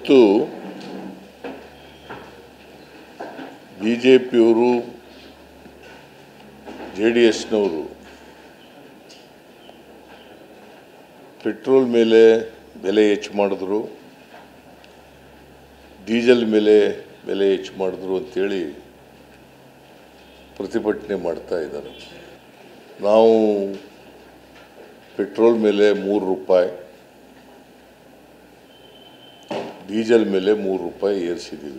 ಇವತ್ತು B J ಪಿಯವರು J D ಎಸ್ನವರು ಪೆಟ್ರೋಲ್ ಮೇಲೆ ಬೆಲೆ ಹೆಚ್ಚು ಮಾಡಿದ್ರು ಡೀಸೆಲ್ ಮೇಲೆ ಬೆಲೆ ಹೆಚ್ಚು ಮಾಡಿದ್ರು ಅಂತೇಳಿ ಪ್ರತಿಭಟನೆ ಮಾಡ್ತಾ ಇದ್ದಾರೆ ನಾವು ಪೆಟ್ರೋಲ್ ಮೇಲೆ ಮೂರು ರೂಪಾಯಿ ಡೀಸೆಲ್ ಮೇಲೆ ಮೂರು ರೂಪಾಯಿ ಏರಿಸಿದ್ದೀವಿ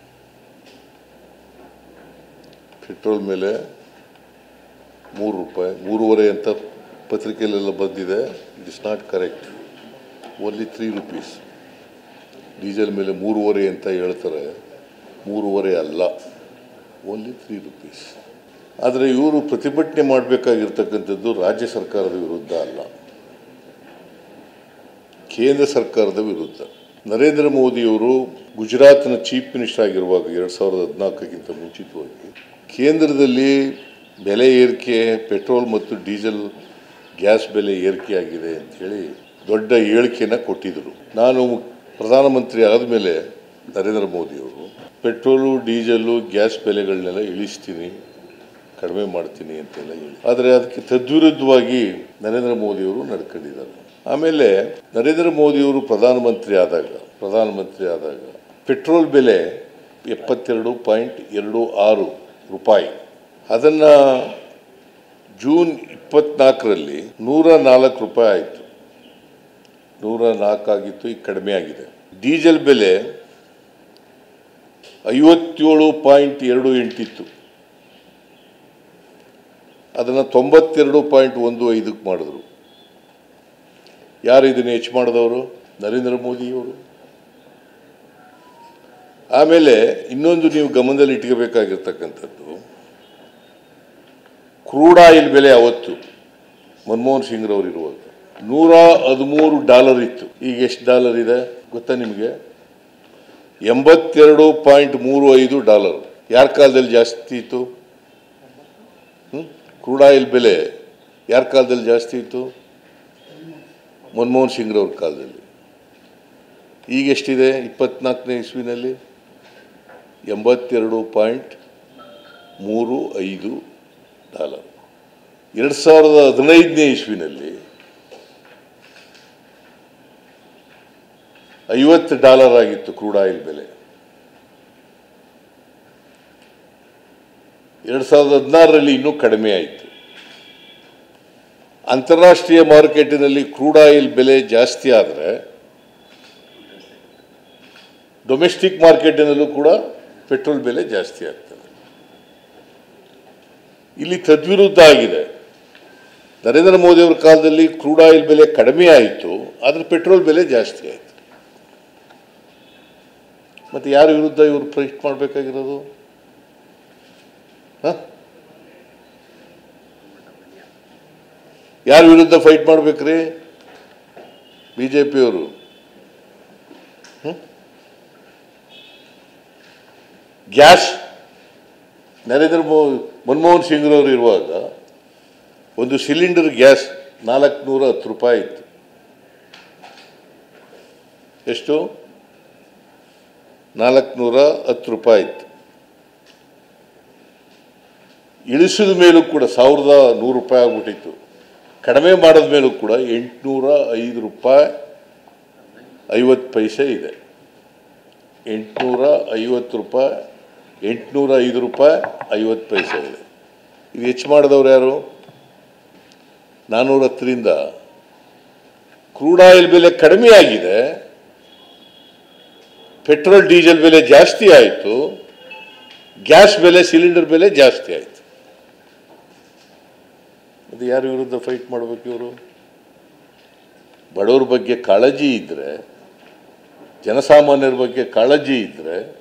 ಪೆಟ್ರೋಲ್ ಮೇಲೆ ಮೂರು ರೂಪಾಯಿ ಮೂರುವರೆ ಅಂತ ಪತ್ರಿಕೆಯಲ್ಲೆಲ್ಲ ಬಂದಿದೆ it is not correct only three rupees diesel ಮೇಲೆ ಮೂರುವರೆ ಅಂತ ಹೇಳ್ತಾರೆ ಮೂರುವರೆ ಅಲ್ಲ ಓನ್ಲಿ ತ್ರೀ ರುಪೀಸ್ ಆದರೆ ಇವರು ಪ್ರತಿಭಟನೆ ಮಾಡಬೇಕಾಗಿರ್ತಕ್ಕಂಥದ್ದು ರಾಜ್ಯ ಸರ್ಕಾರದ ವಿರುದ್ಧ ಅಲ್ಲ ಕೇಂದ್ರ ಸರ್ಕಾರದ ವಿರುದ್ಧ ನರೇಂದ್ರ ಮೋದಿಯವರು ಗುಜರಾತ್ನ ಚೀಫ್ ಮಿನಿಸ್ಟರ್ ಆಗಿರುವಾಗ ಎರಡು ಸಾವಿರದ ಹದಿನಾಲ್ಕಕ್ಕಿಂತ ಮುಂಚಿತವಾಗಿ ಕೇಂದ್ರದಲ್ಲಿ ಬೆಲೆ ಏರಿಕೆ ಪೆಟ್ರೋಲ್ ಮತ್ತು ಡೀಸೆಲ್ ಗ್ಯಾಸ್ ಬೆಲೆ ಏರಿಕೆ ಆಗಿದೆ ಅಂಥೇಳಿ ದೊಡ್ಡ ಹೇಳಿಕೆಯನ್ನು ಕೊಟ್ಟಿದ್ದರು ನಾನು ಪ್ರಧಾನಮಂತ್ರಿ ಆದಮೇಲೆ ನರೇಂದ್ರ ಮೋದಿಯವರು ಪೆಟ್ರೋಲು ಡೀಸೆಲ್ಲು ಗ್ಯಾಸ್ ಬೆಲೆಗಳನ್ನೆಲ್ಲ ಇಳಿಸ್ತೀನಿ ಕಡಿಮೆ ಮಾಡ್ತೀನಿ ಅಂತೆಲ್ಲ ಹೇಳಿ ಆದರೆ ಅದಕ್ಕೆ ತದ್ವಿರುದ್ಧವಾಗಿ ನರೇಂದ್ರ ಮೋದಿಯವರು ನಡ್ಕೊಂಡಿದ್ದಾರೆ ಆಮೇಲೆ ನರೇಂದ್ರ ಮೋದಿಯವರು ಪ್ರಧಾನಮಂತ್ರಿ ಆದಾಗ ಪ್ರಧಾನಮಂತ್ರಿ ಆದಾಗ ಪೆಟ್ರೋಲ್ ಬೆಲೆ ಎಪ್ಪತ್ತೆರಡು ಪಾಯಿಂಟ್ ಎರಡು ಆರು ರೂಪಾಯಿ ಅದನ್ನು ಜೂನ್ ಇಪ್ಪತ್ನಾಲ್ಕರಲ್ಲಿ ನೂರ ನಾಲ್ಕು ರೂಪಾಯಿ ಆಯಿತು ನೂರ ನಾಲ್ಕಾಗಿತ್ತು ಈಗ ಕಡಿಮೆ ಆಗಿದೆ ಡೀಸೆಲ್ ಬೆಲೆ ಐವತ್ತೇಳು ಪಾಯಿಂಟ್ ಎರಡು ಎಂಟಿತ್ತು ಅದನ್ನು ತೊಂಬತ್ತೆರಡು ಪಾಯಿಂಟ್ ಒಂದು ಐದಕ್ಕೆ ಮಾಡಿದ್ರು ಯಾರು ಇದನ್ನು ಹೆಚ್ಚು ಮಾಡಿದವರು ನರೇಂದ್ರ ಮೋದಿಯವರು ಆಮೇಲೆ ಇನ್ನೊಂದು ನೀವು ಗಮನದಲ್ಲಿ ಇಟ್ಕೋಬೇಕಾಗಿರ್ತಕ್ಕಂಥದ್ದು ಕ್ರೂಡ್ ಆಯಿಲ್ ಬೆಲೆ ಅವತ್ತು ಮನಮೋಹನ್ ಸಿಂಗ್ರವ್ರು ಇರುವಾಗ ನೂರ ಹದಿಮೂರು ಡಾಲರ್ ಇತ್ತು ಈಗ ಎಷ್ಟು ಡಾಲರ್ ಇದೆ ಗೊತ್ತಾ ನಿಮಗೆ ಎಂಬತ್ತೆರಡು ಪಾಯಿಂಟ್ ಮೂರು ಐದು ಡಾಲರ್ ಯಾರ ಕಾಲದಲ್ಲಿ ಜಾಸ್ತಿ ಇತ್ತು ಕ್ರೂಡ್ ಆಯಿಲ್ ಬೆಲೆ ಯಾರ ಕಾಲದಲ್ಲಿ ಜಾಸ್ತಿ ಇತ್ತು ಮನಮೋಹನ್ ಸಿಂಗ್ರವ್ರ ಕಾಲದಲ್ಲಿ ಈಗ ಎಷ್ಟಿದೆ ಇಪ್ಪತ್ನಾಲ್ಕನೇ ಇಸ್ವಿನಲ್ಲಿ ಎಂಬತ್ತೆರಡು ಪಾಯಿಂಟ್ ಮೂರು ಐದು ಡಾಲರ್ ಎರಡು ಸಾವಿರದ ಹದಿನೈದನೇ ಇಸ್ವಿನಲ್ಲಿ ಐವತ್ತು ಡಾಲರ್ ಆಗಿತ್ತು ಕ್ರೂಡ್ ಆಯಿಲ್ ಬೆಲೆ ಎರಡು ಸಾವಿರದ ಹದಿನಾರರಲ್ಲಿ ಇನ್ನೂ ಕಡಿಮೆ ಆಯಿತು ಅಂತಾರಾಷ್ಟ್ರೀಯ ಮಾರುಕಟ್ಟೆನಲ್ಲಿ ಕ್ರೂಡ್ ಆಯಿಲ್ ಬೆಲೆ ಜಾಸ್ತಿ ಆದರೆ ಡೊಮೆಸ್ಟಿಕ್ ಮಾರ್ಕೆಟಿನಲ್ಲೂ ಕೂಡ ಪೆಟ್ರೋಲ್ ಬೆಲೆ ಜಾಸ್ತಿ ಆಗ್ತದೆ ಇಲ್ಲಿ ತದ್ವಿರುದ್ಧ ಆಗಿದೆ ನರೇಂದ್ರ ಮೋದಿ ಅವರ ಕಾಲದಲ್ಲಿ ಕ್ರೂಡ್ ಆಯಿಲ್ ಬೆಲೆ ಕಡಿಮೆ ಆಯಿತು ಆದರೆ ಪೆಟ್ರೋಲ್ ಬೆಲೆ ಜಾಸ್ತಿ ಆಯಿತು ಮತ್ತು ಯಾರ ವಿರುದ್ಧ ಇವರು ಫೈಟ್ ಮಾಡಬೇಕಾಗಿರೋದು ಯಾರ ವಿರುದ್ಧ ಫೈಟ್ ಮಾಡ್ಬೇಕ್ರಿ ಬಿ ಜೆ ಪಿಯವರು ಗ್ಯಾಸ್ ನರೇಂದ್ರ ಮೋ ಮನಮೋಹನ್ ಸಿಂಗ್ರವರು ಇರುವಾಗ ಒಂದು ಸಿಲಿಂಡರ್ ಗ್ಯಾಸ್ ನಾಲ್ಕುನೂರ ಹತ್ತು ರೂಪಾಯಿ ಇತ್ತು ಎಷ್ಟು ನಾಲ್ಕುನೂರ ಹತ್ತು ರೂಪಾಯಿ ಇತ್ತು ಇಳಿಸಿದ ಮೇಲೂ ಕೂಡ ಸಾವಿರದ ನೂರು ರೂಪಾಯಿ ಆಗ್ಬಿಟ್ಟಿತ್ತು ಕಡಿಮೆ ಮಾಡಿದ ಮೇಲೂ ಕೂಡ ಎಂಟುನೂರ ಐದು ರೂಪಾಯಿ ಐವತ್ತು ಪೈಸೆ ಇದೆ ಎಂಟುನೂರ ಐವತ್ತು ರೂಪಾಯಿ ಎಂಟುನೂರ ಐದು ರೂಪಾಯಿ ಐವತ್ತು ಪೈಸೆ ಇದೆ ಇದು ಹೆಚ್ಚು ಮಾಡಿದವ್ರು ಯಾರು ನಾನ್ನೂರ ಹತ್ತರಿಂದ ಕ್ರೂಡ್ ಆಯಿಲ್ ಬೆಲೆ ಕಡಿಮೆ ಆಗಿದೆ ಪೆಟ್ರೋಲ್ ಡೀಸೆಲ್ ಬೆಲೆ ಜಾಸ್ತಿ ಆಯಿತು ಗ್ಯಾಸ್ ಬೆಲೆ ಸಿಲಿಂಡರ್ ಬೆಲೆ ಜಾಸ್ತಿ ಆಯಿತು ಅದು ಯಾರ ವಿರುದ್ಧ ಫೈಟ್ ಮಾಡಬೇಕು ಇವರು ಬಡವ್ರ ಬಗ್ಗೆ ಕಾಳಜಿ ಇದ್ದರೆ ಜನಸಾಮಾನ್ಯರ ಬಗ್ಗೆ ಕಾಳಜಿ ಇದ್ದರೆ